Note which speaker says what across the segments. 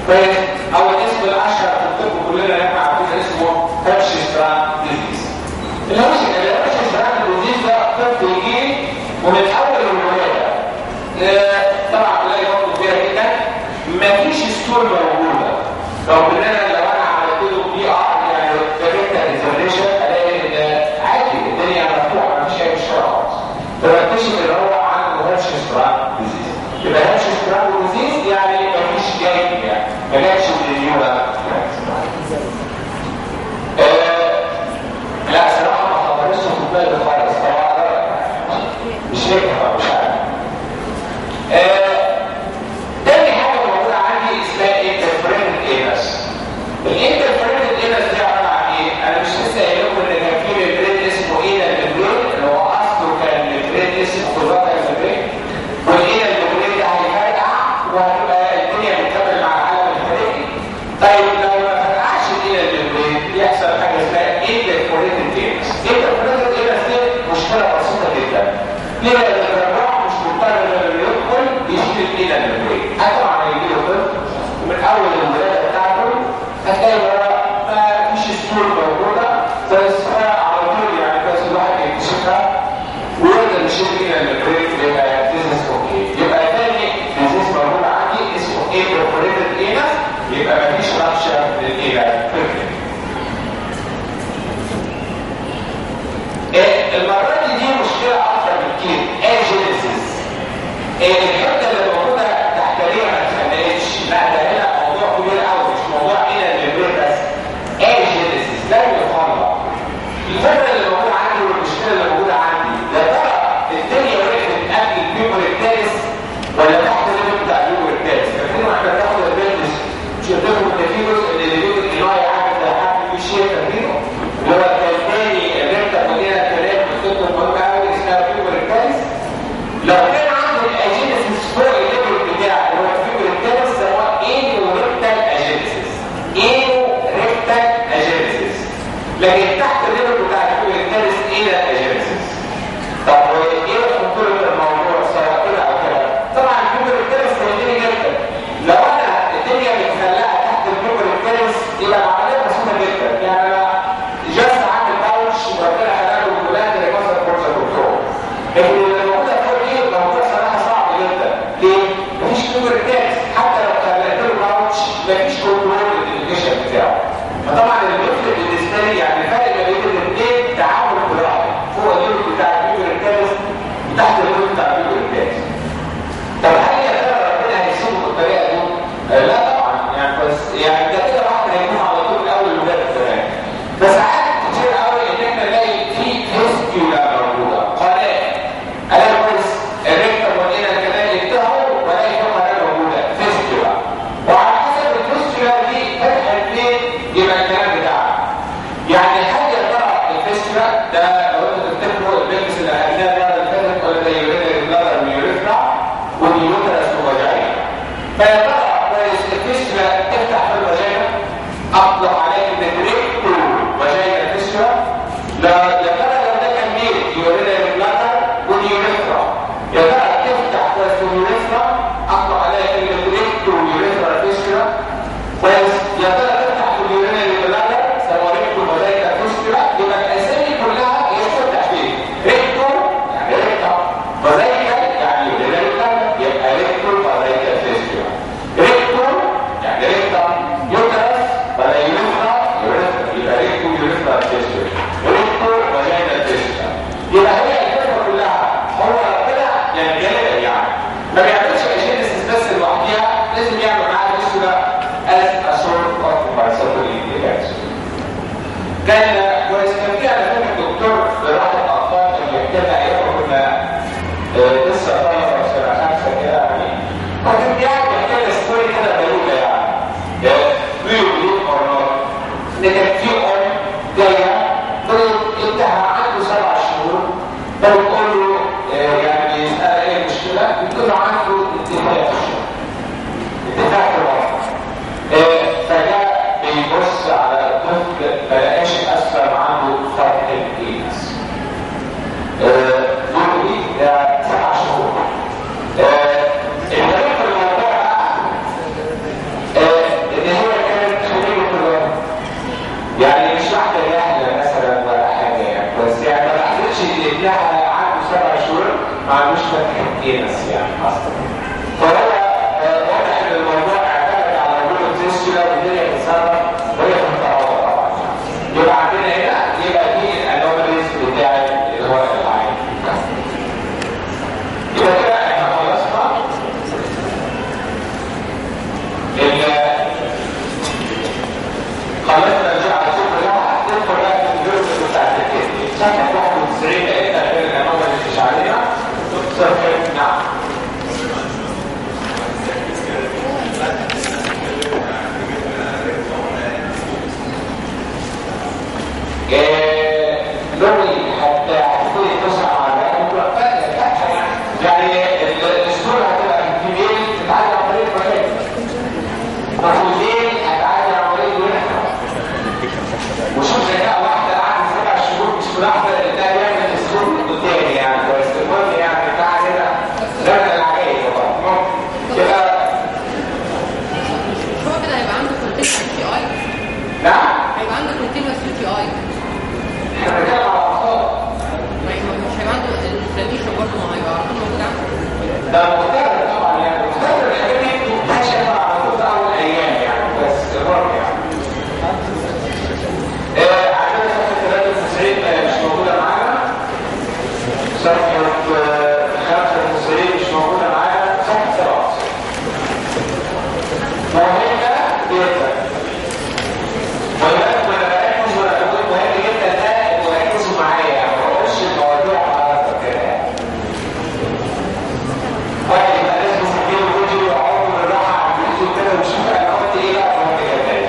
Speaker 1: كويس او الاسم الاشهر في الطب كلنا احنا عارفين اسمه هيرشستران ديزيز الهيرشستران ديزيز ده طب يجي ومن اول الولاده آه، طبعا تلاقي برضه كبيره جدا مفيش ستور موجوده لو كلنا لو انا عملت له بي ار يعني جابت ريزوليوشن الاقي ان عادي الدنيا مفتوحه مفيش اي مشكله خالص فبكتشف ان هو عنده هيرشستران ديزيز يبقى هيرشستران ديزيز يعني مفيش جاي يعني ما جاتش من اليوم لا صراحه ما خبرش في بالي خالص طبعا مش فاكر مش عارف آه، تاني حاجة موجودة عندي اسمها interferent illness. الانترفيرنت illness دي عبارة عن ايه؟ أنا مش لسه قايل لكم إن كان في ميجرين اسمه إيه الميجرين اللي هو أصله كان ميجرين اسمه خزاقة الميجرين والإيه الميجرين ده هيفرقع وهتبقى الدنيا بتكمل مع العالم الخارجي. طيب لو ما فرقعش الإيه الميجرين يحصل حاجة اسمها interferent illness. interferent illness دي مشكلة بسيطة جدا. ليه؟ لأن الجراح مش مضطر انه يدخل يشيل الايد المبريه طبعا هيجي له طفل ومن اول الولاده بتاعته هتلاقي هو ما فيش ستور موجوده بس على طول يعني بس الواحد يكتشفها ويقدر يشيل الايد المبريه يبقى ديزيز اوكي يبقى تاني ديزيز موجود عندي اسمه ايه برفوريتد اينس يبقى ما فيش رابشر للايد بيرفكت المرة دي دي مشكلة أكتر بكتير اجينيسيس الحتة اللي موجودة تحتانية ما تخليش لا ده هنا موضوع كبير قوي مش موضوع هنا الليبرين بس اجينيسيس لا يخلق الفكرة اللي موجودة عندي والمشكلة اللي موجودة عندي يا ترى الدنيا وقفت قبل البيبر الثالث ولا تحت الليبر بتاع البيبر الثالث؟ فاكرين واحنا بناخد البيزنس مش قلت لكم ان في جزء من الليبر النوعي عامل زي حاجة في شيء فاكرينه؟ اللي هو الثاني اللي انت مدينا الكلام في الخطه المهمه قوي اسمها الفيبر الثالث لو كان عنده الاجينيسيس فوق الليبر بتاعه اللي هو الفيبر الثالث هو اينو ريكتال اجينيسيس اينو ريكتال اجينيسيس لكن تحت الليبر بتاع الفيبر الثالث الى اجينيسيس طب وايه خطوره الموضوع سواء كده او كده طبعا الفيبر الثالث سهلين جدا لو انا الدنيا متخلقه تحت الفيبر الثالث يبقى العمليه بسيطه جدا يعني انا جاست عامل باوتش وربنا خلقه الولاد اللي كسر فرصه كنترول لكن اللي موجوده فوق دي موضوع صراحه صعب جدا ليه؟ مفيش فيبر الثالث حتى لو خلقت له باوتش مفيش كنترول للإديكيشن بتاعه فطبعا اللي بيفرق بالنسبه لي يعني الفرق ما بين الاثنين تعامل جراحي فوق الليفل بتاع الفيبر الثالث وتحت الليفل بتاع الفيبر الثالث طب هل يا ترى ربنا هيسيبه بالطريقه دي؟ آه لا طبعا يعني بس يعني ده كده واحد هيكون على طول من اول الولاد كمان بس عادي كتير قوي ان احنا نلاقي في فيستيولا موجوده قناه انا كويس الريكتر ودينا الكلام يفتحوا والاقي في قناه موجوده فيستيولا وعلى حسب الفيستيولا دي فتحت فين يبقى الكلام بتاعها يعني هل يا ترى الفيستيولا ده لو انتوا تفتكروا البيبس اللي اخدناه المره اللي فاتت قلنا ده يورينري بلادر ويوريثرا واليوترس وفاجينا فيا ترى كويس الفيستيولا تفتح في الفاجينا اطلق عليه انك ريكتو وجاي الفيستيولا لا يا ترى لو ده كان مين يورينري بلادر واليوريثرا يا ترى تفتح كويس اليوريثرا اطلق عليها كلمه ريكتو ويوريثرا فيستيولا كويس يا ترى تفتح في اليورينري بلادر سواء ريكتو وجاي الفيستيولا يبقى الاسامي كلها هي تفتح فين ريكتو يعني ريكتو فزيكا يعني يورينري بلادر يبقى ريكتو فزيكا فيستيولا ريكتو يعني ريكتو يوترس فلا يوريثرا يوريثرا يبقى ريكتو يوريثرا فيستيولا ريكتو وجاينا فيستيولا يبقى هي الفكره كلها هو ربنا يعني جامد يعني ما بيعملش اجينيسيس بس لوحدها لازم يعمل معاها فيستيولا as a sort of bicycle كان كويس كان في على فكره دكتور جراحه الاطفال كان بيحكي لنا ايام ما كنا آه، لسه طلبه في سنه خمسه كده يعني هو كان بيحكي بيحكي لنا ستوري كده غريبه يعني ويو بليف اور نوت ان كان في ام جايه ابنها عنده سبع شهور فبتقول له آه، يعني بيسالها ايه المشكله؟ بتقول له عنده ما عندوش فتح الجينس يعني اصلا فهو آه، واضح ان الموضوع اعتمد على وجود التسكيلا والدنيا بتتصرف وهي في التراوح طبعا يبقى عندنا هنا يبقى دي الانوماليز بتاعت اللي هو العين يبقى كده احنا خلصنا ال- خلصنا الجرعه الصفر ده هتدخل بقى في الجزء بتاع التكتيك صفحه 91 لقينا غير الانوماليز مش علينا صفر نعم لوني حتى هتكون تسعة مع الوقت يعني الاسطول هتبقى في ميل تتعدي عن طريق المكان مفروضين هتعدي عن طريق الوحدة وشوف ذكاء واحدة قعدت سبع شهور مش ملاحظة ان ده يعمل الاسطول قدامي يعني كويس المهم يعني بتاع كده غير العجائب طبعا كده
Speaker 2: هو كده هيبقى عنده كونتينوس يو تي اي
Speaker 1: نعم
Speaker 2: هيبقى عنده كونتينوس يو تي اي
Speaker 1: احنا بنتكلم على الاطفال
Speaker 2: مش هيبقى عنده الانفلاميشن برضه ما هيبقى على طول موجود عنده
Speaker 1: ده مختلف طبعا يعني مختلف الحاجات دي بتنتشر على طول اول ايام يعني بس برضه يعني آه، عندنا صفحه 93 آه، مش موجوده معانا صفحه آه، 95 مش موجوده معانا صفحه 97 مهمه جدا ولكن انا بركز وانا بقول مهم جدا ده انتوا ركزوا معايا يعني ما بقولش المواضيع على كده يعني واحد يبقى لازم يسجل فيديو ويقعد من الراحه على اليوتيوب كده ويشوف انا قلت ايه بقى في الوقت الجاي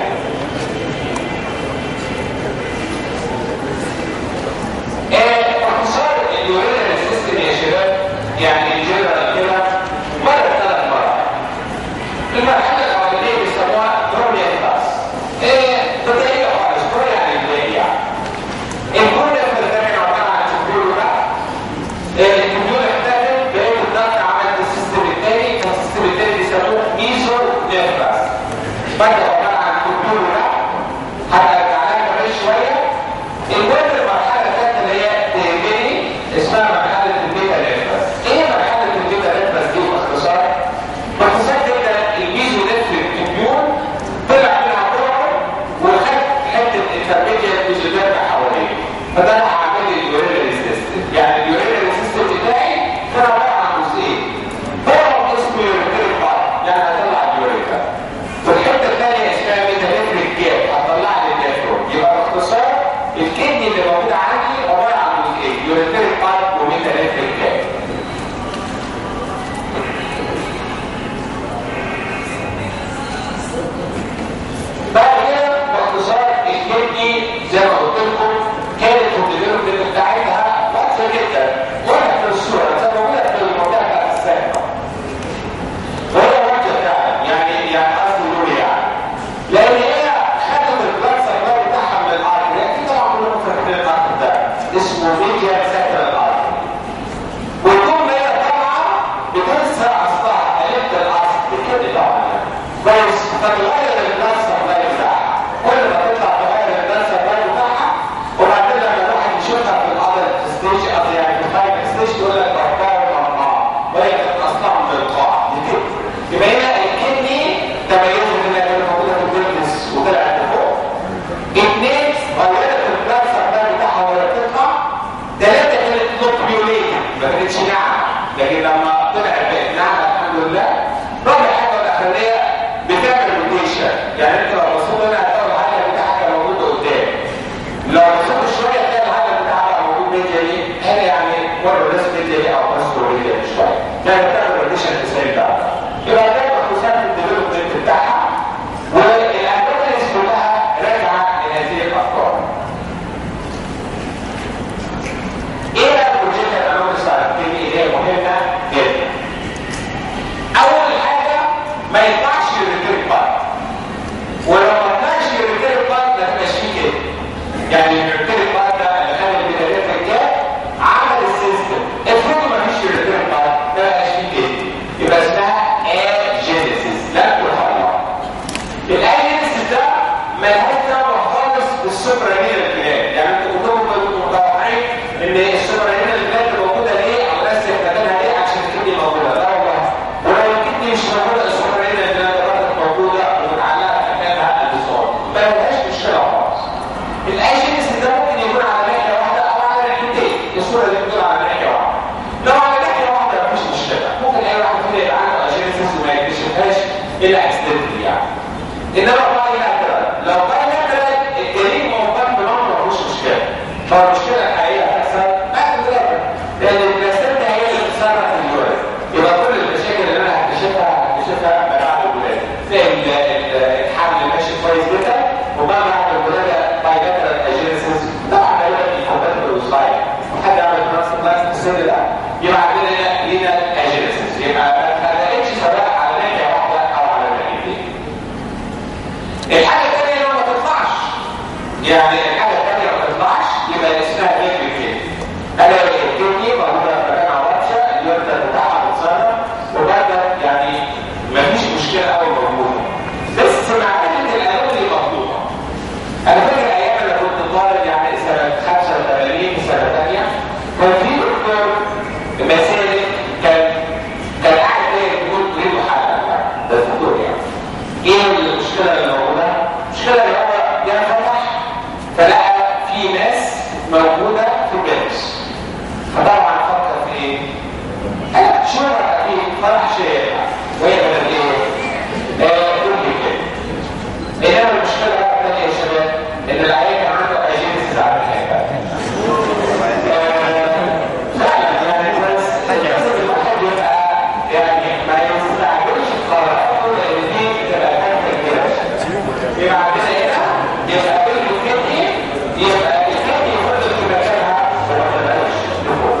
Speaker 1: ايه باختصار اليورينال سيستم يا شباب يعني الجنرال كده مره ثلاث مرات المرحله الاولانيه بيسموها برونيا كلاس ايه بدايه خالص برونيا يعني البدايه البرونيا بتتكلم عباره عن تقول بقى الكمبيوتر احتفل بقيت الضغط عملت السيستم الثاني فالسيستم الثاني بيسموه ميزو نيرفس بدأ عبارة عن كمبيوتر بقى هرجع لها كمان شوية المهم المرحلة الثالثة اللي هي تهمني اسمها مرحلة البيتا نيرفس ايه مرحلة البيتا نيرفس دي باختصار؟ باختصار جدا الميزو نيرفس كمبيوتر طلع منها طرق وخد حتة انترميديت ميزوديرم حواليه فده اللي هعمل لي اليورينري سيستم يعني اليورينري سيستم بتاعي كان عبارة عن جزئين طرق اسمه يورينري بارت يعني هطلع اليوريكا والحته الثانيه اسمها ميتاليتريك جاب هطلع لي النيفرون يبقى باختصار الكدني اللي موجود عندي عباره عن جزئين يورينري بارت وميتاليتريك جاب بعد كده باختصار الكدني زي ما قلت لكم كانت الديفلوبمنت بتاعتها واضحه جدا واضحه في الصوره زي ما موجوده في الموضوع بتاع السابقه وهي واضحه فعلا يعني يعني قصدي يقول يعني لان هي خدت البلاد سبلاي بتاعها من الارض لكن طبعا كلكم فاكرين الارض ده اسمه ميديا سكر الارض وطول ما هي طالعه بتنسى اصلها قلبت الاصل كده طبعا يعني كويس فتغير البلاد سبلاي بتاعها كل ما تطلع تغير البلاد سبلاي بتاعها وبعدين لما الواحد يشوفها في الادر ستيج قصدي يعني في الفاينل ستيج يقول لك بحكايه مرمى وهي كانت اصلها من القاع دي كده يبقى هنا الكدني تميزت انها كانت موجوده في البيزنس وطلعت لفوق اثنين غيرت البلاد سبلاي بتاعها وهي بتطلع ثلاثه كانت لوبيوليت ما كانتش ناعمه لكن لما طلعت بقت ناعمه الحمد لله رابع حاجه الاخرانيه بتعمل روتيشن يعني انت لو بصيت هنا هتلاقي العجله بتاعك موجود قدام لو بصيت شويه هتلاقي العجله بتاعك موجود ميديا ليه هنا يعني مره ناس ميديا ليه او ناس ميديا شويه يعني بتعمل روتيشن في السيل ده يبقى ده باختصار في الديفلوبمنت بتاعها والاندوكرينز كلها راجعه لهذه الافكار ايه بقى البروجيكت الانوميس اللي هي مهمه جدا اول حاجه ما ينفعش يريتيرك بارت ولو الا اكسيدنتلي يعني انما باي لاترال لو باي لاترال الجريم موجود بنوم ما فيهوش مشكله فالمشكله الحقيقيه هتحصل بعد الولاده لان البلاسنتا هي اللي بتتصرف في الولد يبقى كل المشاكل اللي انا هكتشفها هكتشفها بعد الولاده زي الحمل ماشي كويس جدا وبعد الولاده باي لاترال اجينسيس طبعا ده يبقى الكومباتبل وصغير حد عمل ترانسبلانت في السن ده يبقى عندنا لينا اجينسيس يبقى ما تلاقيش سواء على ناحيه واحده او على ناحيتين الحاجه الثانيه اللي ما تطلعش يعني الحاجه الثانيه ما تطلعش يبقى اسمها نجم كده انا الكدني موجوده في مكان عطشه اليورتا بتاعها بتصرف وبعد يعني ما فيش مشكله قوي موجوده بس مع فكره الانومي مطلوبه انا فاكر ايام انا كنت طالب يعني سنه 85 سنه ثانيه كان في دكتور مسالك كان كان قاعد كده يقول له حاجه ده الدكتور يعني ايه المشكله اللي موجوده؟ المشكله اللي هو جه فتح فلقى في ناس موجوده في الجنس فطبعا فكر في ايه؟ قال شو اكيد فرح شيء وهي بدل ايه؟ آه كل كده انما المشكله الثانيه يا شباب ان العيال كان عنده اجنس على الحياه فعلا يعني بس لازم الواحد يبقى يعني ما يستعجلش القرارات لان دي بتبقى كارثه كبيره يبقى عندنا هنا يبقى الكدني يبقى الكدني يفضل في مكانها وما تبقاش لفوق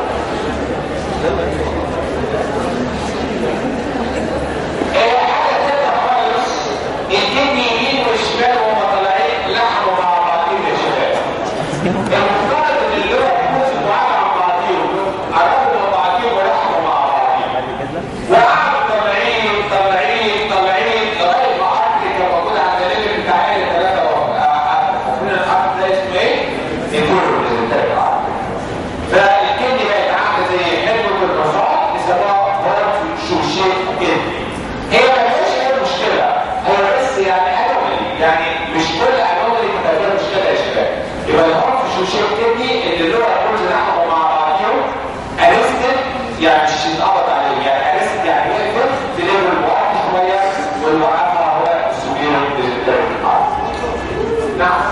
Speaker 1: حاجه ثالثه خالص الكدني يمين وشمال وهم طالعين لحموا مع بعضهم يا شباب المفترض ان اللي هو يكون بعاد عن بعضهم قربوا من بعضهم ولحموا مع بعضهم وقعدوا طالعين طالعين طالعين لغايه ما عرض كان موجود على الليل بتاع عيله ثلاثه وفاكرين العرض ده اسمه ايه؟ يكون الريزلتات العرض فالكدني بقت عامله زي حلوه الرصاص بيسموها هارت شوشيت كدني هي ما فيهاش اي مشكله هو بس يعني انومالي يعني مش كل انومالي تبقى فيها مشكله يا شباب يبقى الهارت شوشيت كدني اللي اللي هو كل لحمه مع بعضهم ارستد يعني مش اتقبض عليه يعني ارستد يعني وقفت في ليفل واحد شويه والوقفه هو السوبير بالدرجه الارض نعم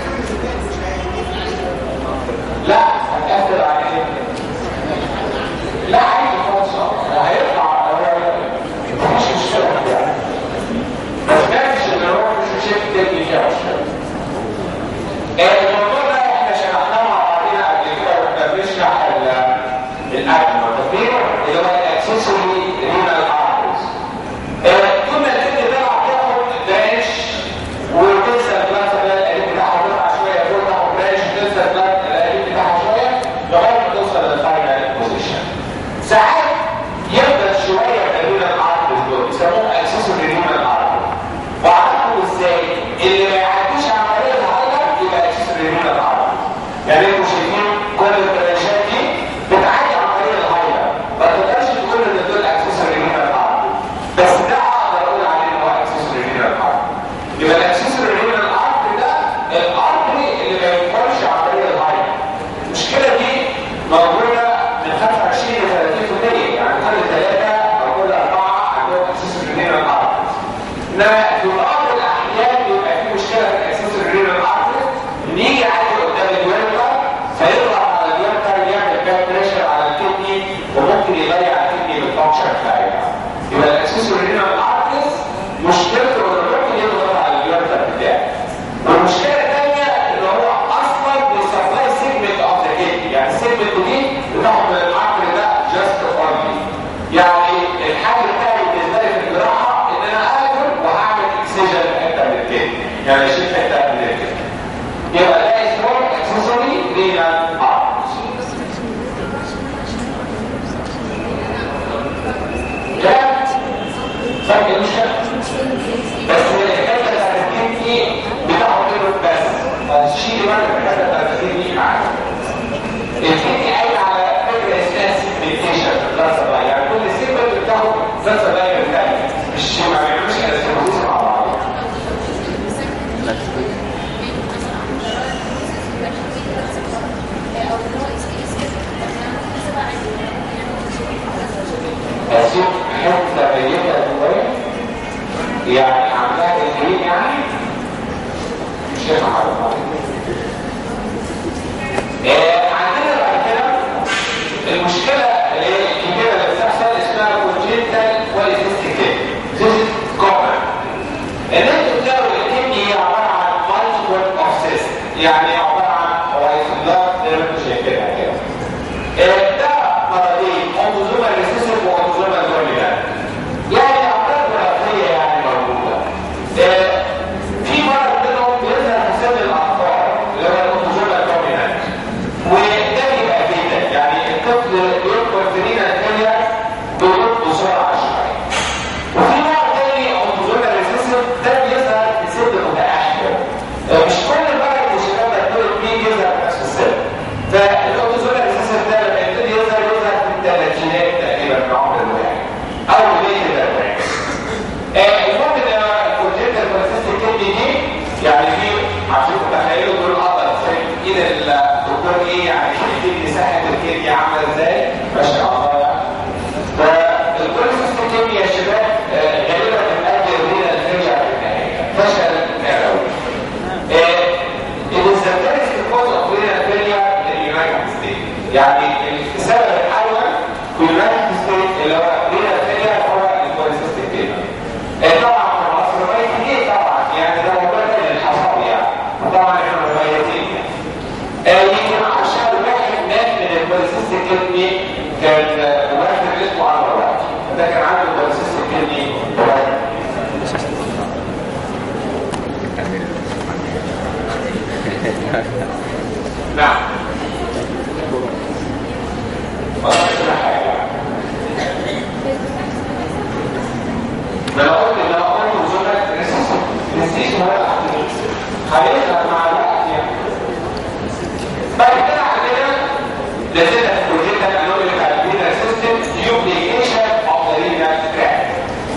Speaker 1: لا هتأثر على ايه؟ لا عادي خالص هيطلع مفيش مشكلة يعني ما سمعتش ان هو مش شيء تبني فيها مشكلة الموضوع ده احنا شرحناه مع بعضنا قبل كده واحنا بنشرح الاكل والتطبيق اللي هو الاكسسوري رينال ارترز كنا الفكر ده هتاخد داش وتنسى البلاد ده القريب بتاعها تطلع شويه فوق تاخد داش وتنسى البلاد القريب بتاعها شويه لغايه ما توصل للفاينل بوزيشن ساعات يفضل شويه في الرينال ارترز دول بيسموه اكسسوري رينال ارترز وعرفوا ازاي اللي ما يعديش عن طريق الهايلر يبقى اكسسوري رينال ارترز يعني انتوا شايفين كل البرانشات دي بتعدي عن طريق الهايلر ما تقدرش تقول ان دول اكسسوري رينال ارترز بس ده اقدر اقول عليه ان هو اكسسوري رينال ارترز يبقى الاكسسوري رينال ارتري ده الارتري اللي ما يدخلش عن طريق الهايلر المشكله دي موجوده من 25 ل 30% يعني كل ثلاثه او كل اربعه عندهم اكسسوري رينال ارترز انما في بعض الاحيان بيبقى في مشكله في الاكسسوري رينال ارترز ان يجي يعدي قدام اليوريتر فيضغط على اليوريتر يعمل باك بريشر على الكدني وممكن يضيع الكدني بالفانكشن بتاعتها يبقى الاكسسوري رينال ارترز مشكلته انه ممكن يضغط على اليوريتر بتاعه والمشكله الثانيه ان هو اصلا بيسبلاي سيجمنت اوف ذا كدني يعني السيجمنت دي بتاخد من الارتري ده جاست اونلي يعني الحل الثاني بالنسبه لي في الجراحه ان انا اقفل وهعمل اكسجن حته من الكدني يعني اشيل حته من الكدني يبقى ده اسمه اكسسوري رينال ارترز كده فاكر مش كده بس الحته بتاعت الكدني بتاخد منه بس فشيل بقى الحته بتاعت الكدني معاك الكدني قايل على فكره اسمها سيجمنتيشن لحظه بقى يعني كل سيجمنت بتاخد لحظه بقى من الثانيه مش ما بيعملوش انستيموزيس مع بعض اسيب حته ميته جوايا يعني عاملاها الجرين يعني مش شايف حاجه عندنا بعد كده المشكله اللي هي الكبيره اللي بتحصل اسمها كونجنتال واليسيستيك This is common. ان انتوا بتلاقوا الكدني هي عباره عن multiple of cysts يعني عباره عن حويصلات زي ما انتوا شايفينها كده. آه، ده مرضين اوتوزومال ريسيسيف واوتوزومال دومينانت. يعني امراض وراثيه يعني موجوده. آه، في مرض منهم بيظهر في سن الاطفال اللي هو الاوتوزومال دومينانت. وده بيبقى جدا يعني الطفل يدخل سنين الكليه بيموت بسرعه شويه. وفي نوع تاني اوتوزومال ريسيسيف ده بيظهر في سن متاخر. آه، مش كل مرض الشباب ده بيتولد بيه يظهر في نفس السن. فالاوتوزومال ريسيسيف ده لما يبتدي يظهر يظهر في الثلاثينات تقريبا من عمر الواحد او بدايه الاربعينات. آه، المهم ان الكونجنتال كونسيستنت كدني دي يعني في عشان تتخيلوا دول الابيض زي ايد الدكتور ايه يعني الكدني ساحه الكدني عامله ازاي ما شاء الله يعني فالكونسيستنت كدني يا شباب آه، غالبا بتؤدي الى الفيلير في النهايه فشل نووي الانسنتاريس الكوز اوف رينال فيلير لليونايتد ستيت يعني السبب الاول في اليونايتد ستيت اللي هو رينال فيلير هو الكونسيستنت كدني طبعا في مصر ميت كتير طبعا يعني ده موضوع تاني الحصاد يعني طبعا احنا مميزين يعني آه، يمكن اشهر واحد مات من البوليسيستيك كدني كان آه، واحد اسمه عمرو وقتي ده كان عنده البوليسيستيك كدني واحد نعم ما أعرفش حاجة. ما انا قلت ان انا قلت وزنك نسيت هو هيظهر مع الوقت يعني بعد كده عندنا لازلنا في البروجيكت الانومي بتاع البينا سيستم يوبليكيشن اوف ذا رينال تراك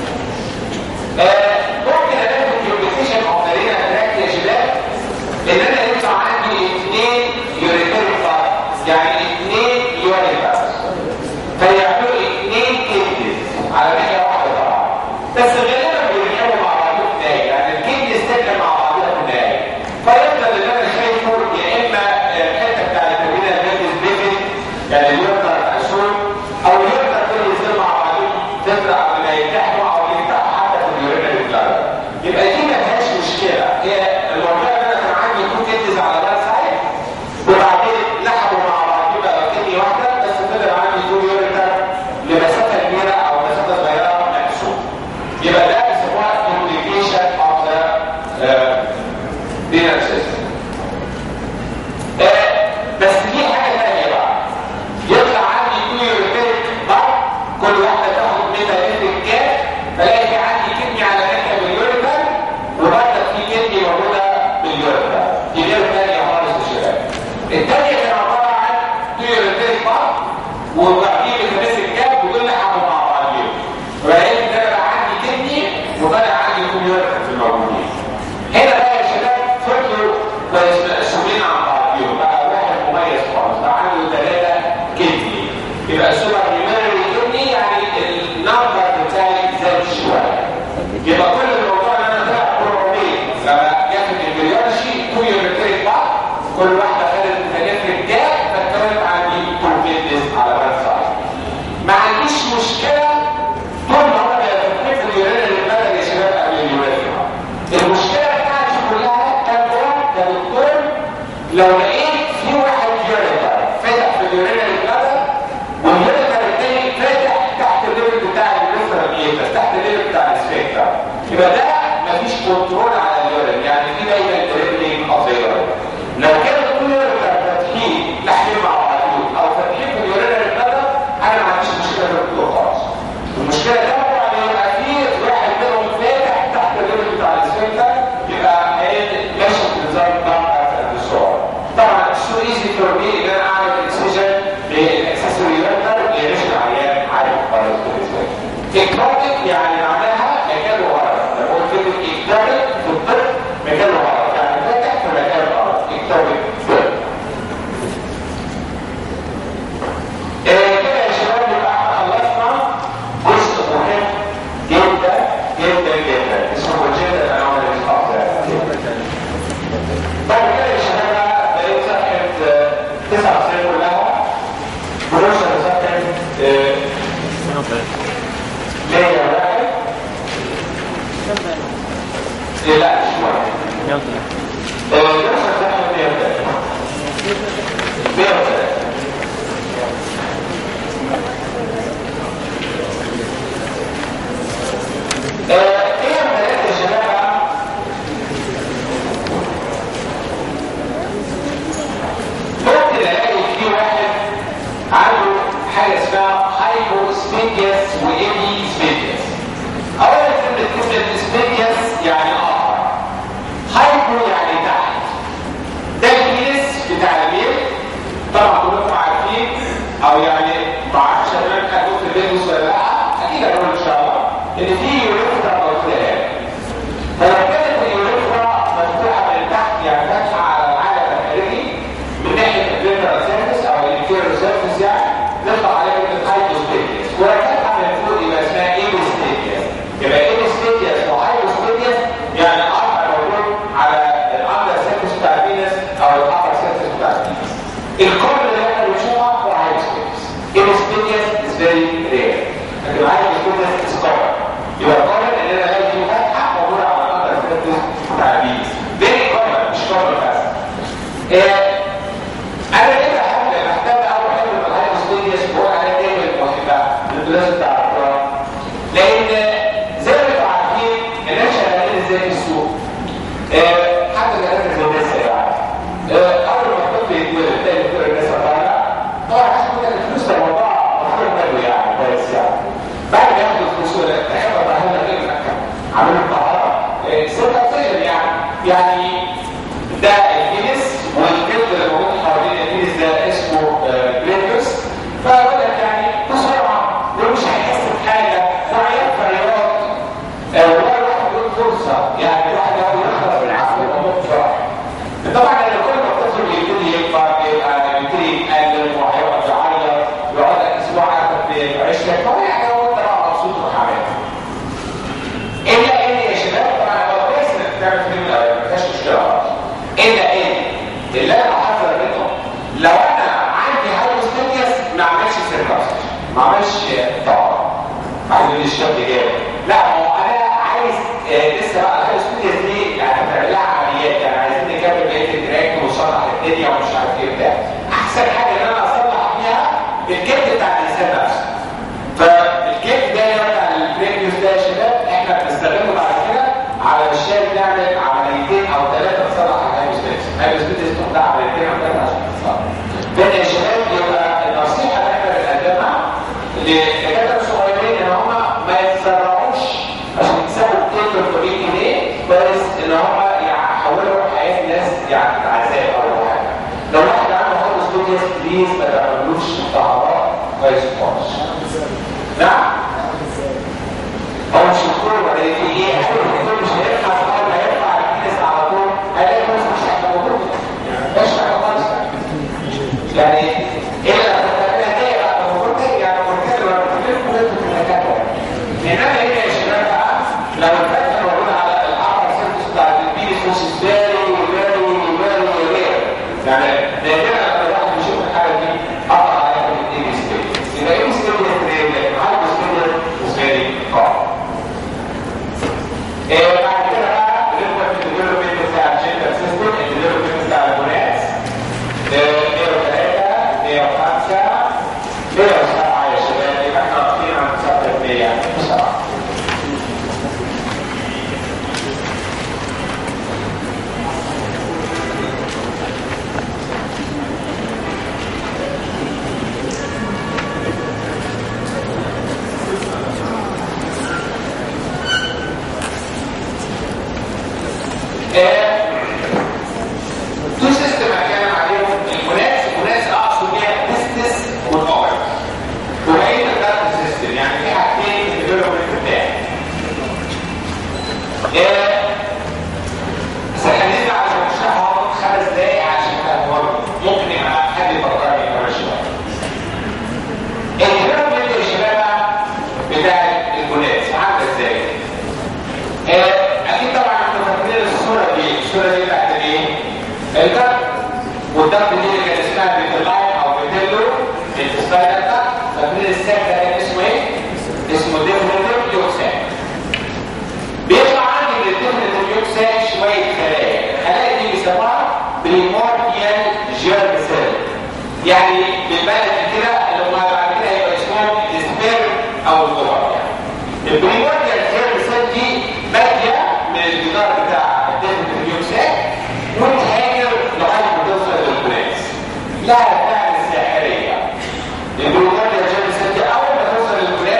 Speaker 1: ممكن الاقي يوبليكيشن اوف ذا رينال تراك يا شباب ان انا يطلع عندي اثنين يوريتوري بارت يعني اثنين يوري بارت فيعملوا اثنين كيدنز على ناحيه واحده طبعا بس غالبا بيركبوا مع بعضهم في النهايه يعني الكيدني استكمل مع بعضها في النهايه فيفضل اللي انا شايفه يا اما الحته بتاع الكابيلا الفيتس بيفت يعني اليورتر الاسود او اليورتر كل يصير مع بعضهم تفرق قبل ما يفتحوا او يفتحوا حتى في اليورينال بلاد يبقى دي ما فيهاش مشكله هي الموضوع ان انا كان عندي تو كيدنز على ده سايد وبعدين لحقوا مع بعضهم بقى كدني واحده بس طلع عندي تو يوريتر لمسافه كبيره او مسافه صغيره مقسوم يبقى ده بيسموها duplication of the uh, renal system. آه، بس في حاجه ثانيه بقى يطلع عندي تو يوريتريك بار كل واحده تاخد منها لتر كاف سبيديس وايدي سبيديس اولا كلمه كلمه سبيديس يعني اخر هايبو يعني تحت ده الكيس بتاع البيت طبعا كلكم عارفين او يعني ما اعرفش انا هتقول في البيت ولا لا اكيد هقول ان شاء الله ان في يوريثرا موجوده هنا فلو كانت اليوريثرا مفتوحه من تحت يعني فاتحه على العالم الخارجي من ناحيه البيتر سيرفيس او الانفيريور سيرفيس يعني نطلع عليها كلمه هايبوستيديس ولو فاتحه من فوق يبقى اسمها ايبوستيديس يبقى ايبوستيديس وهايبوستيديس يعني اربع موجود على الاندر سيرفيس بتاع الفينس او الابر سيرفيس بتاع الفينس الكل اللي احنا بنشوفها هو هايبوستيديس ايبوستيديس is very rare لكن هايبوستيديس is common يبقى common ان انا الاقي فيه فتحه موجوده على الاندر سيرفيس بتاع الفينس very common مش common بس إيه، انا ليه بحب بحتاج اول حاجه من الهايبوستيديس بقول عليها دايما المحبه انتوا لازم تعرفوها لان زي ما انتوا عارفين الناس شغالين ازاي في السوق آه، حتى الدكاتره زي الناس يعني آه، اول ما الطفل يتولد تلاقي كل الناس طالعه طبعا عشان كده الفلوس ده موضوع مفروض منه يعني كويس يعني بعد ما ياخد الفلوس ولا تحب اطلعها لك ايه عامل الطهاره سيركمسيشن يعني يعني ده الجنس والجلد اللي موجود حوالين الجنس ده اسمه جليتوس فبقول لك يعني بسرعه ومش هيحس بحاجه وعيات فريات ولا الواحد يقول فرصه يعني الواحد يقعد يخلص بالعافيه ويموت بسرعه طبعا لان كل ما الطفل بيبتدي يكبر بيبقى بيبتدي يتألم وهيقعد يعيط يقعد لك اسبوع قاعد بعشرة طبعا يعني هو انت بقى مبسوط وحامل الا ان يا شباب طبعا هو كويس انك تعمل فيلم الاول ما فيهاش مشكله خالص الا ان اللي انا بحذر منه لو انا عندي هايبوستيديس ما اعملش سيركاسيس ما اعملش طاقه عايز الشكل جامد لا هو انا عايز آه، لسه بقى الهايبوستيديس دي يعني هتعمل لها عمليات يعني عايزين نكمل بقيه التراك ونصلح الدنيا ومش عارف ايه وبتاع احسن حاجه ان انا اصلح فيها الجلد بتاع الانسان نفسه فالكيك ده بتاع البريكيوس ده يا شباب احنا بنستخدمه بعد كده على الشارع نعمل عمليتين او ثلاثه نصلح الهايبوستيديس الهايبوستيديس تاخد عمليتين او ثلاثه عشان تصلح بين يا شباب يبقى النصيحه اللي احنا بنقدمها للدكاتره الصغيرين ان هم ما يتسرعوش عشان يكسبوا 2 300 جنيه بس ان هم يحولوا حياه الناس يعني عذاب او حاجه لو واحد عنده هايبوستيديس بليز ما تعملوش طهارات ما يسقطش نعم هو مش الدكتور ولا ايه ايه قالوا الدكتور مش هيرفع اول ما يرفع الكيس على طول هيلاقي نفسه مش هيبقى موجود مش هيبقى خالص يعني ايه اللي هتعملها تاني بقى المفروض تاني يعني مرتين ولا مرتين كلهم في الدكاتره انما هنا يا شباب بقى لو الفتحه موجوده على الابر سيرفيس بتاع البيس مش فيري فيري فيري رير يعني نادرا لما الواحد بيشوف الحاجه دي قطع عليها من الاي ستيج يبقى ايه ستيج رير لكن هايبو ستيج فيري قوي إيه بعد كده بقى بندخل في الديفلوبمنت بتاع الجندر سيستم الديفلوبمنت بتاع البنات 103 105 107 يا شباب يبقى احنا واقفين عند صفحه 107 تو سيستم هتكلم عليهم المناس المناس اقصد بيها البيزنس والاوبر وبقيه الداتا سيستم يعني في حاجتين في الديفلوبمنت بتاعي بس خلينا عشان نشرحهم خمس دقايق عشان تفهموا ممكن يبقى حد يفكرني كمان شويه الديفلوبمنت يا شباب بتاع المناس عامله ازاي؟ اكيد طبعا انتوا فاكرين الصوره دي الصوره دي بتاعت ايه؟ الدرب والدرب دي اللي كان اسمها بيتلاين او بيتلو الستايل ده فاكرين الساك ده كان اسمه ايه؟ اسمه ديفنتيف يوكساك بيطلع عندي من الديفنتيف يوكساك شويه خلايا الخلايا دي بيسموها بريمورديال جيرم سيل يعني بالبلد كده اللي هم بعد كده هيبقى اسمهم السبيرم او الغبار يعني البريمورديال جيرم سيل دي باديه من الجدار بتاع الديفنتيف يوكساك وتهاجر لغايه ما توصل للبراس لها فعل ساحريه البريمورديال جيرم سيل دي اول ما توصل للبراس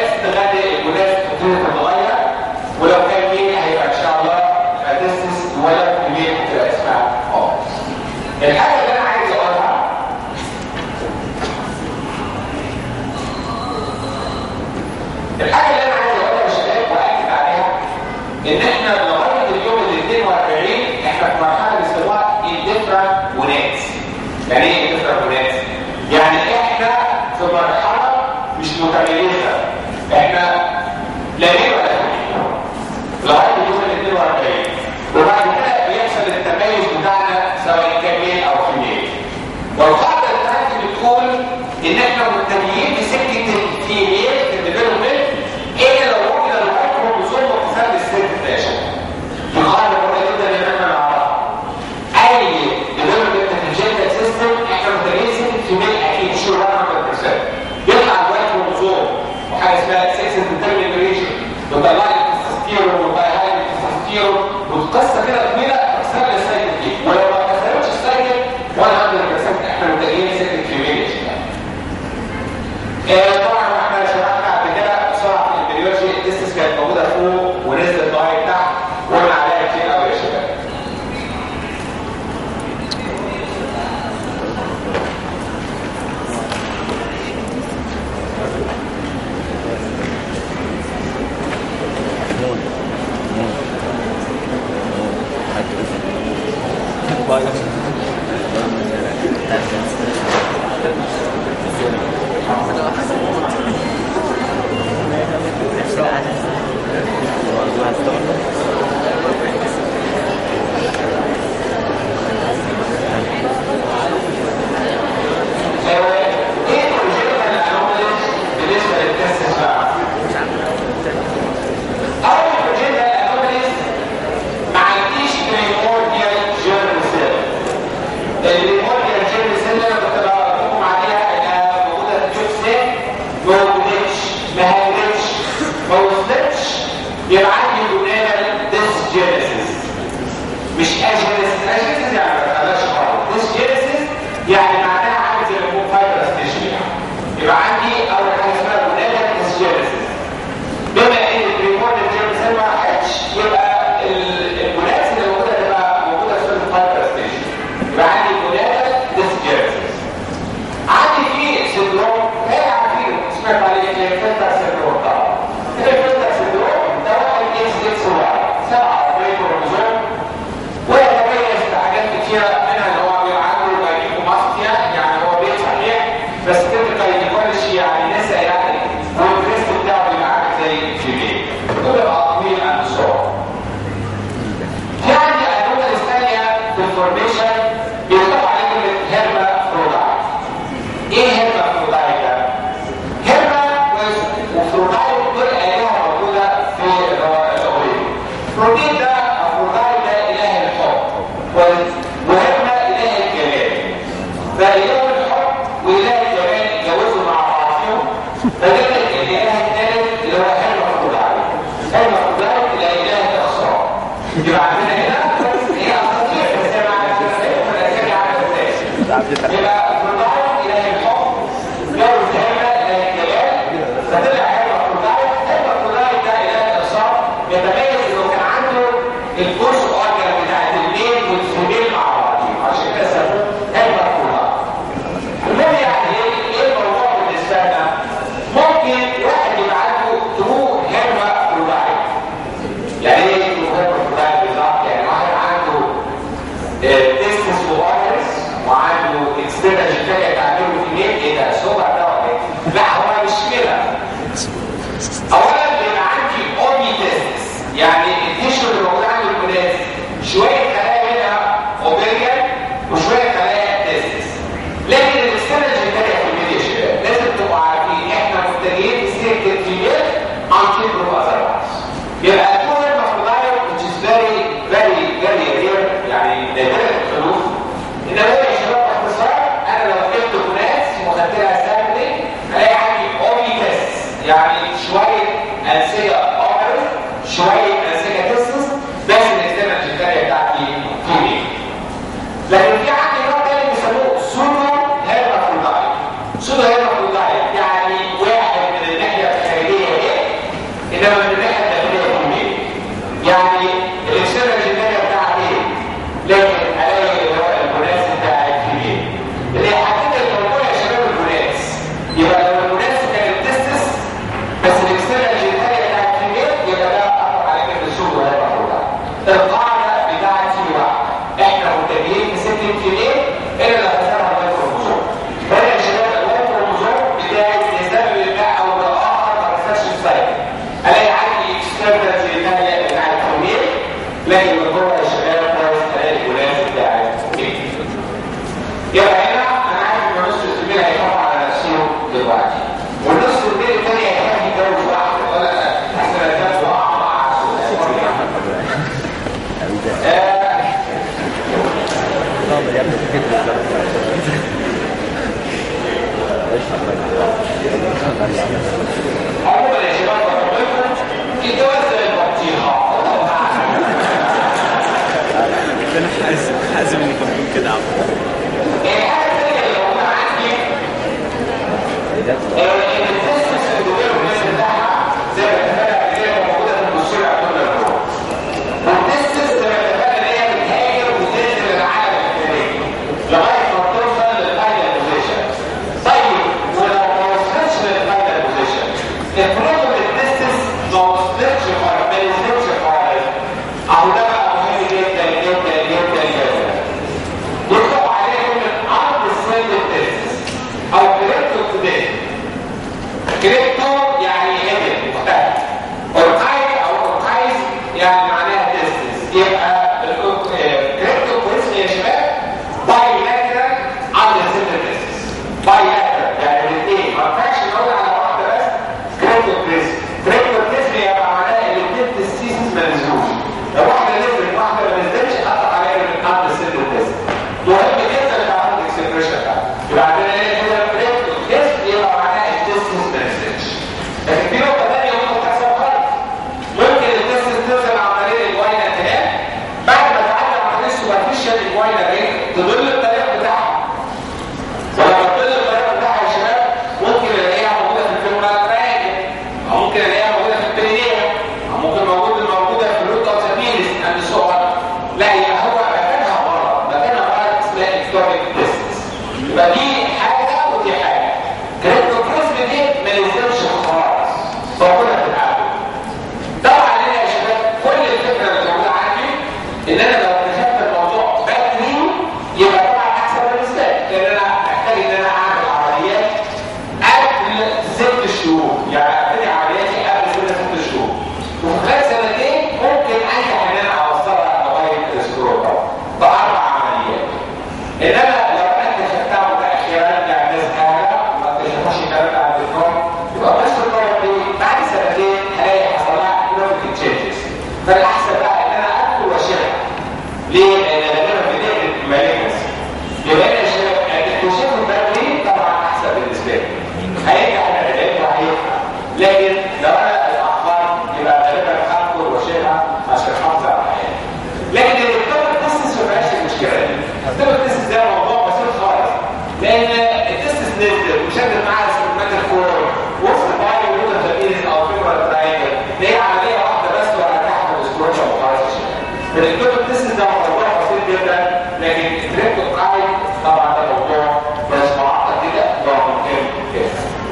Speaker 1: الحاجه اللي انا عايز اقولها للشباب واكد عليها ان احنا لغايه اليوم ال 42 احنا في مرحله بيسموها indifferent وناس يعني ايه indifferent وناس؟ يعني احنا في مرحله مش متميزه احنا لا ليه ولا ليه لغايه اليوم ال 42 وبعد كده بيحصل التميز بتاعنا سواء كان ميل او فيميل والقاعده بتاعتي بتقول ان احنا متجهين لسكه الفيميل في الديفلوبمنت الا لو وجد الواي كروموسوم متساوي الست فاشل في قاعده مهمه جدا ان احنا نعرفها اي ديفلوبمنت في الجينيتال سيستم احنا متجهين سكه الفيميل اكيد شو 100% يطلع الواي كروموسوم وحاجه اسمها سكس ديترمينيشن بيطلع لي التستيرون وبقى التستيرون والقصه كده طويله تكسر لي السايكل دي ولو ما كسرتش السايكل 100% احنا متجهين سكه الفيميل آه، طبعا احنا شرحنا قبل كده بسرعه في البريولوجي التستس كانت موجوده فوق ونزلت لغايه تحت وقلنا عليها كتير قوي يا شباب ايه الجينيتال انوماليز بالنسبه للتستس بقى؟ اول الجينيتال انوماليز ما عنديش بريمورديال جيرم سيل البريمورديال جيرم سيل اللي انا كنت بحكم عليها انها موجوده في الجيب سيل ما وجدتش ما هاجتش ما وصلتش يبقى عندي جونال ديسجينيسيس مش اجينيسيس اجينيسيس يعني ما تخلاش خالص ديسجينيسيس يعني معناها عامل زي الهوم فايبرس تيشو يبقى عندي اول حاجه اسمها جونال ديسجينيسيس بما ان البريمورديال جيرم سيل ما راحتش يبقى الجونات اللي موجوده تبقى موجوده في الفايبرس تيشو يبقى عندي جونال ديسجينيسيس عندي في سندروم هي عارفين سمعت عليه كلينفلتر سندروم طبعا كلينفلتر سندروم ده واحد اكس اكس واي سبعه اربعين كروموزوم ويتميز بحاجات كتيره منها ان هو بيبقى عنده جاينيكوماستيا يعني هو بيت صحيح بس كده جاينيكولوجي يعني نسا يعني والبريست بتاعه بيبقى عامل زي الفيميل دول بيبقى طويل عن الصور في عندي انواع ثانيه في الفورميشن بيطلق عليه كلمه هيرما فرودايت ايه هيرما فرودايت ده؟ هيرما وفرودايت دول الهه موجوده في الاوريد فروديت ده افرودايت ده اله الحب وهيرما اله الجمال فاله الحب واله الجمال اتجوزوا مع بعضهم فده الاله الثالث اللي هو هيرما فرودايت هيرما فرودايت الى اله الاخصار يبقى عندنا هنا هي اساطير بس هي معناها الاسامي عامله ازاي يبقى فرودايت اله الحب جوز هيرما اله الجلال فطلع هيرما فرودايت هيرما فرودايت ده اله الاخصار يتميز انه كان عنده الجزء الاكبر بتاعت الميل والفيميل مع بعضهم عشان كده سموه هيرما فرودايت المهم يعني ايه ايه الموضوع بالنسبه لنا ممكن واحد يبقى عنده ترو هيرما فرودايت يعني ايه ترو هيرما فرودايت بالظبط يعني واحد عنده تيستس وايرس وعنده اكسترنال جيتاليا تعمله في ميل ايه ده سوبر ده ولا ايه؟ لا هو مش كده اولا بيبقى عندي اوبي تيستس يعني التيشو اللي موجود عند البنات شويه خلايا منها اوبيريان وشويه خلايا تيستس لكن الاكسترنال جيتاليا في الميل يا شباب لازم تبقوا عارفين احنا متجهين في سكه الفيميل until proof otherwise يبقى الكون المفروضايو which is very very very rare يعني نادرة الخلوف انما هو يا شباب باختصار انا لو جبت ناس وخدت لها سامبلنج الاقي عندي اوبي تيست يعني شويه انسجه اوبر شويه انسجه تيستس بس الاكسترنال جيتاليا بتاعتي فيميل لكن في عندي نوع تاني بيسموه سودو هيرمافرودايت سودو هيرمافرودايت يعني واحد من الناحيه الخارجيه ايه انما من الناحيه الداخليه فيميل يعني الاكسترنال جيتاليا بتاعتي ايه لكن الاقي اللي هو الجناس بتاع الفيميل اللي يحدد الموضوع يا شباب الجناس يبقى لو الجناس كانت تستس بس الاكسترنال لكن من جوه يا شباب كويس هلاقي الغلاف بتاعي يبقى هنا انا عارف ان نص الزميل هيخاف على نفسه دلوقتي والنص الزميل الثاني هيخاف يتجوز واحده ولا احسن اتجوز واقع مع عموما يا شباب بقول الجواز زي البطيخه
Speaker 3: انا حازم حازم انكم تكون كده عم
Speaker 1: الحاجه الثانيه اللي موجوده عندي ان التستس في الدوير والناس بتاعها زي ما اتفقنا ان هي موجوده في البوستير ابدومينال كورد والتستس زي ما اتفقنا ان هي بتهاجر وتنزل العالم الخارجي لغايه ما توصل للفاينل بوزيشن طيب ولو ما وصلتش للفاينل بوزيشن افرضوا ان التستس ما وصلتش خالص ما نزلتش خالص اهو ده بقى مهم جدا جدا جدا جدا يطلق عليه كلمة عرض السيد التست او كريبتو تدين كريبتو يعني هيدن مختلف اوركايز او اوركايز يعني معناها تستس يبقى كريبتو كويس يا شباب باي لاترال عرض السيد التست باي لاترال يعني الاثنين ما ينفعش نقول على واحده بس كريبتو كريس كريبتو كريس يبقى معناها الاثنين تستيسس ما نزلوش لو واحده نزلت واحده ما نزلتش قطع عليها من عرض السيد التست مهم جدا تعرف الاكسبريشن ده يبقى عندنا ايه كده كريبتو كريس يبقى معناها التستس ما نزلتش لكن في نقطه ثانيه ممكن تحصل خالص ممكن التستس تنزل عن طريق الواينه انتهاء بعد ما تعدي عن طريق السوبرفيشال الواينه دي تضل الطريق بتاعها ولما تضل الطريق بتاعها يا شباب ممكن الاقيها موجوده في الفيرمال تراجل او ممكن الاقيها موجوده في البرينيه او ممكن موجود موجوده في الروت اوف سابيلس اند سو لا يبقى هو مكانها بره مكانها بره اسمها اكتوبيك ديستنس يبقى دي حاجه ودي حاجه كريبتو بريزم دي ما نزلش خالص موجوده في العالم طبعا هنا يا شباب كل الفكره اللي موجوده عندي ان انا لو اكتشفت الموضوع بدري يبقى طبعا احسن بالنسبه لي لان انا محتاج ان انا اعمل عمليات قبل ست شهور يعني ابتدي عملياتي قبل سنه ست شهور وفي خلال سنتين ممكن انجح ان انا اوصلها لغايه السكروتا باربع عمليات انما لو انا اكتشفتها متاخرا يعني الناس حاجه ما اكتشفوش الكلام ده عند الفرن يبقى بس الطرف دي بعد سنتين هلاقي حصل لها ايكونوميك تشينجز فالاحسن بقى ان انا ادخل واشيلها ليه؟ لان غالبا بنقلب مالجنس يبقى انا شايف الاكتشاف البدري طبعا احسن بالنسبه لي هينجح العلاج وهينفع لكن لو انا اتاخرت يبقى غالبا هدخل واشيلها عشان احافظ على حياتي لكن الدكتور التستس ما فيهاش المشكله دي الدكتور التستس ده موضوع بسيط خالص لان التستس نزل وشدت معاها سيجمنت الكور وسط باي وجود تبييز او فيبرال تراينجل دي عمليه واحده بس ولا تحت الاسكروتشا وخلاص فالدكتور التستس ده موضوع بسيط جدا لكن التريبتو قاعد طبعا ده موضوع مش معقد كده ده ممكن كده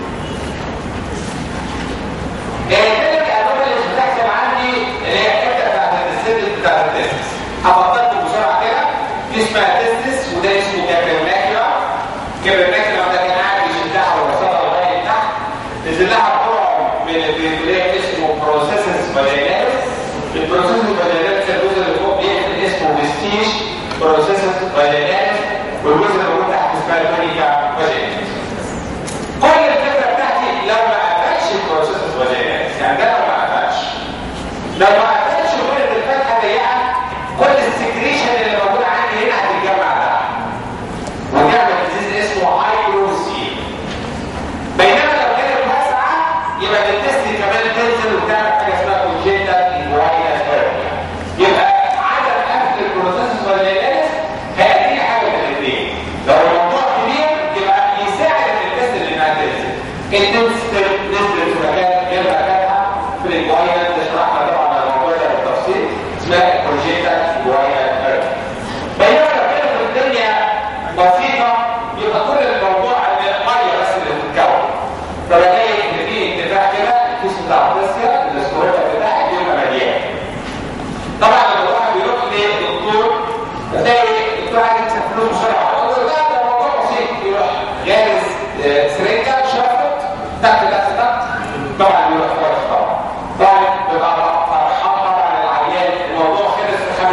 Speaker 1: الثالث الانوماليز بتحصل عندي اللي هي الحته بتاعت السيل بتاعت التستس هبطلكم بسرعه كده دي اسمها تستس وده اسمه كابرناكيولا كابرناكيولا ده كان قاعد يشدها ويوصلها لغايه تحت نزل لها طرق من البريكوليه اسمه بروسيسس فاجيناليس البروسيسس فاجيناليس الجزء اللي فوق بيكتب اسمه فيستيش بروسيسس فاجيناليس والجزء اللي موجود تحت اسمها تونيكا فاجيناليس كل الفكره بتاعتي لو ما قفلش البروسيسس فاجيناليس يعني ده لو ما قفلش لو ما قفلش كل الفتحه ضيقه كل السكريشن اللي موجود عندي هنا هتتجمع ده وتعمل ديزيز اسمه هايدروسيل بينما لو كانت واسعه يبقى التست كمان تنزل وتعمل حاجه اسمها كونجيتال انفواينا يبقى عدم قفل البروسيسس فاجيناليس هيأتي حاجه من الاثنين لو الموضوع كبير يبقى يساعد ان التست اللي انها تنزل التست نزلت في مكان غير مكانها في الانفواينا شرحنا طبعا على الموضوع ده بالتفصيل اسمها كونجيتال انفواينا بينما لو كانت الدنيا بسيطه يبقى كل الموضوع ان الميه بس اللي بتتكون فبلاقي ان في انتفاع كده الكيس بتاع التسكه الاسكروتا بتاعك يبقى مليان طبعا لما الواحد بيروح للدكتور فتلاقي الدكتور عايز يكسب فلوس بسرعه يقول له لا ده موضوع بسيط يروح جاهز آه، سرنجه شفط تك تك تك طبعا بيروح خالص طبعا طبعا بيبقى فرحان طبعا العيان الموضوع خلص في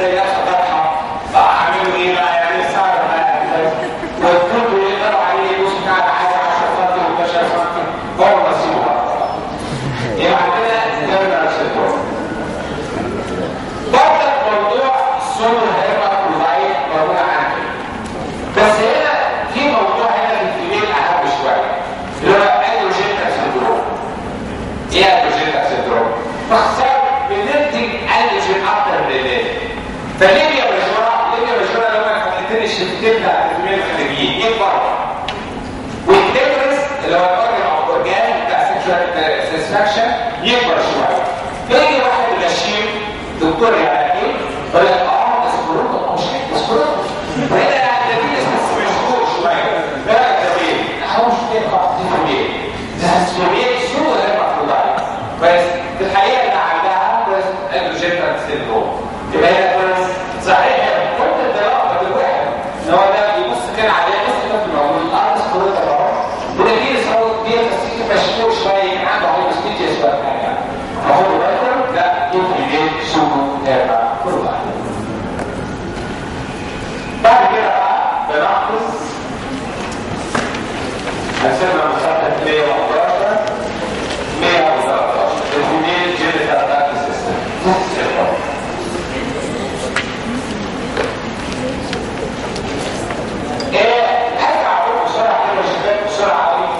Speaker 1: زي نفسه فتحه اعملوا ايه بقى يعني السعر بقى والكل يقدروا عليه يبص بتاع حاجه 10 سم و12 سم هو نصيبه بقى يبقى عندنا جنرال سيندروم برضه موضوع السن هيبقى ضعيف موجود عندي بس هنا في موضوع هنا في الكبير اهم شويه اللي هو اندروجينال سيندروم ايه اندروجينال سيندروم؟ باختصار بننتج اندروجين اكتر من الليل فليبيا مشهوره ليبيا مشهوره لما الحاجتين الشفتين بتاعت الكبير الخارجيين يكبروا والتمرس اللي هو الاورجن او الاورجان بتاع سكشوال ساتسفاكشن يكبر شويه يجي واحد غشيم دكتور يعني ايه يقول لك اه ده سكروتو مش ده سكروتو وهنا يعني ده في اسم مشهور شويه ده ده ايه؟ هو مش كده خالص دي ايه؟ ده سوريا سوء المفروضات بس في الحقيقه اللي عندها بس اندروجينال سيندروم يبقى هنا كويس صحيح كنت الدراسه بالواحد ان هو ده يبص كده عليه بص كده في الموضوع الارض سكروتو اهو وده في صوت دي بس مشهور شويه كان عنده هو سبيتيس ولا حاجه فهو بالكم لا يمكن ايه سوقه هيبقى كل واحد بعد كده بقى بنقص هنسمع مسافه 111 113 الفيميل جينيتال تراكت سيستم ايه ارجع اقول بسرعه كده يا شباب بسرعه قوي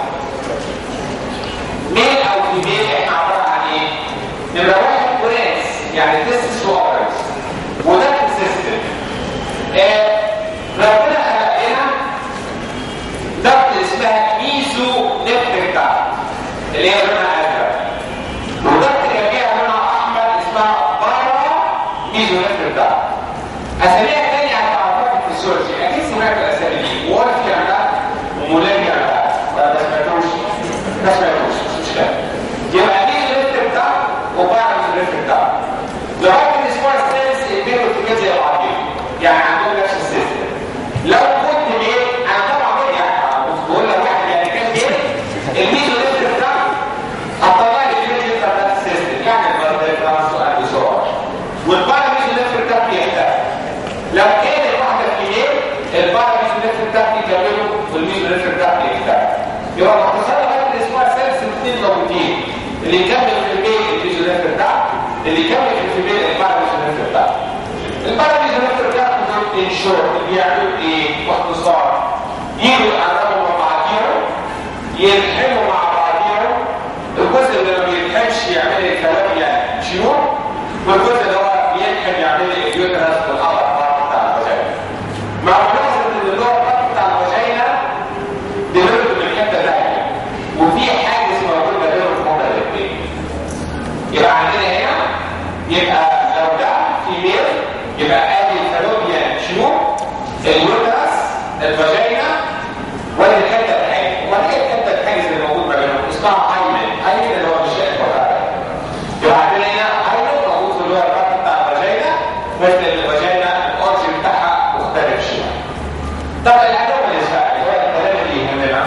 Speaker 1: ميل او فيميل احنا عباره عن ايه؟ نمره واحد برينس يعني تستس واورز وده السيستم آه ربنا خلق لنا ضغط اسمها ميزو نفرك ضغط اللي هي لونها ازرق وضغط جنبيها لونها احمر اسمها بارا ميزو نفرك ضغط اساميها الثانيه هتعرفها في الفسيولوجي اكيد سمعت الاسامي دي وولفيان ده ومولاريان ده ما سمعتوش ما سمعتوش مش مشكله يبقى ميزو نفرك ضغط وبارا ميزو نفرك ضغط لغايه الاسبوع السادس البيت والكميه زي بعضهم يعني عندهم نفس السيستم لو كنت ليه انا طبعا بقول يعني بقول لك واحد يعني كان ايه الميزو نفرك ضغط هتطلع لي الفيديو بتاع السيستم يعني البلد ده سؤال بسرعه والبارا ميزو نفرك ضغط بيختفي لو كانت واحده في ايه البارا ميزو نفرك ضغط يكملوا والميزو نفرك ضغط يختفي يبقى باختصار لغايه الاسبوع السادس الاثنين موجودين اللي يكمل في البيت الميزو نفرك ضغط اللي يكمل في البيت البارا ميزو نفرك ضغط البارا ميزو نفرك ضغط دول ان شورت بيعملوا ايه باختصار يجوا يقربوا مع بعضيهم يلحموا مع بعضيهم الجزء اللي ما بيلحمش يعمل الكلام يعني شيوخ والجزء اللي هو بيلحم يعمل اليوترس والابر بارت بتاع الفاجينا مع ملاحظه ان اللور بارت بتاع الفاجينا ديفلوب من حته ثانيه وفي حاجز موجود ما بينهم هما الاثنين يبقى عندنا هنا يبقى لو ده في ميل يبقى ادي الفالوبيا شيوخ اليوترس الفاجينا وادي الحته الحاجز وادي الحته الحاجز اللي موجود ما بينهم اسمها هايمن هايمن اللي هو مش الفاجينا يبقى عندنا هنا هايمن موجود في اللور بارت بتاع الفاجينا بس الفاجينا الاورجن بتاعها مختلف شويه طب الانوماليز بقى اللي هو الكلام اللي يهمنا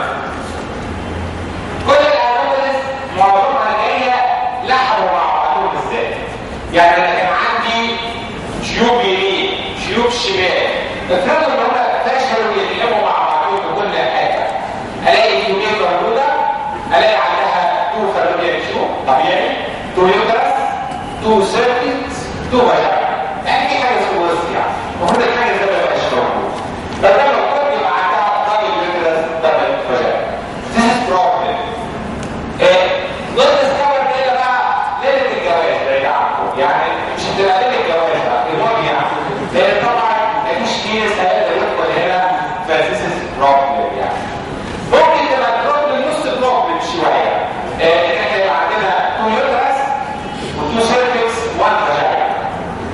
Speaker 1: كل الانوماليز معظمها جايه لحموا مع بعضهم ازاي يعني انا كان عندي جيوب يمين جيوب شمال افرضوا ان هم فشلوا يلحموا مع بعضهم في كل حاجه الاقي اليمين موجوده الاقي عندها تو فالوبيا جيوب طبيعي تو يوترس تو سيركت تو فاجينا يعني في حاجه اسمها وسط يعني المفروض الحاجه زي ما يبقاش موجود بدل ما كنت يبقى عندها دبل يوترس دبل فاجينا This is problem. نقطة السبب ده بقى ليلة الجواز بعيد عنكم يعني مش هتبقى ليلة الجواز بقى الوجه يعني لأن طبعا مفيش كيس هيقدر يدخل هنا فذيس از بروبلم يعني ممكن تبقى بروبلم نص بروبلم شوية ان احنا يبقى عندنا تو يوترس وتو سيرفكس وان فاجينا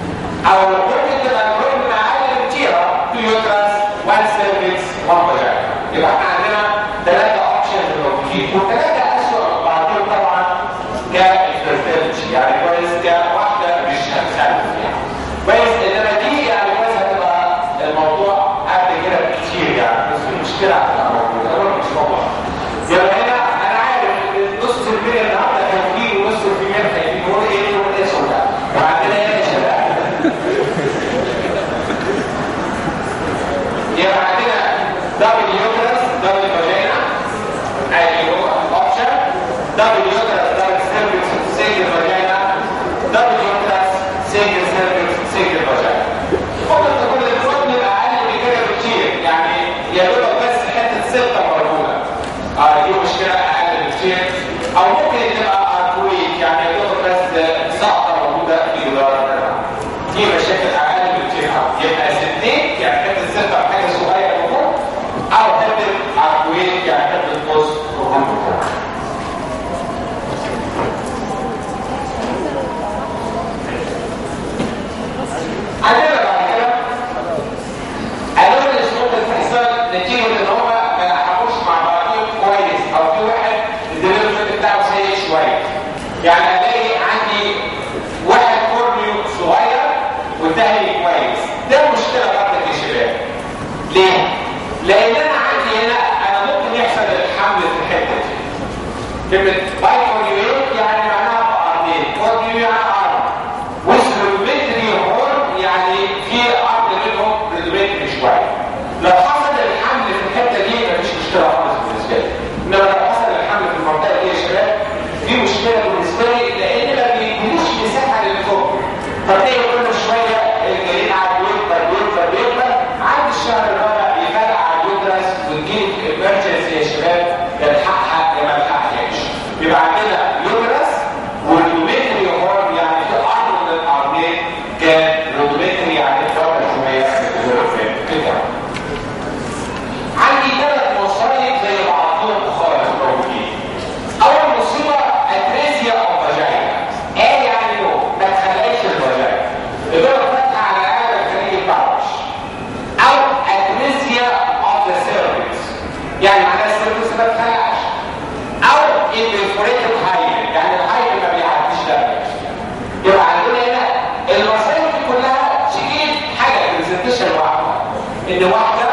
Speaker 1: كلمة بايكونيويت يعني معناها بقرتين كونيو يعني أرض وسلومتري هورن يعني في أرض منهم ريدومتري شوية لو حصل الحمل في الحتة دي مفيش مشكلة خالص بالنسبة لي إنما لو حصل الحمل في المنطقة دي يا شباب في مشكلة بالنسبة لي لأن ما بيدينوش مساحة للفوق فتلاقي كل شوية الجنين قاعد يكبر يكبر يكبر عند الشهر الرابع يفرقع على اليوترس وتجيب emergency يا شباب يا الحقها يا ما الحقهاش يبقى عندنا يوترس واليومتري هورن يعني في أرض من الأرضين كان اليومتري يعني فترة شوية في كده عندي ثلاث مصايب زي بعضهم خالص موجودين اول مصيبه اتريزيا او فاجينا ايه يعني نو ما تخليش الفاجينا الدور فاتحه على اعلى الخليج البعرش او اتريزيا اوف ذا سيرفيس يعني معناها السيرفيس ما تخلعش او انفوريتد هايل يعني الهايل ما بيعديش دمج يبقى عندنا هنا المصايب دي كلها تجيب حاجه برزنتيشن واحده ان واحده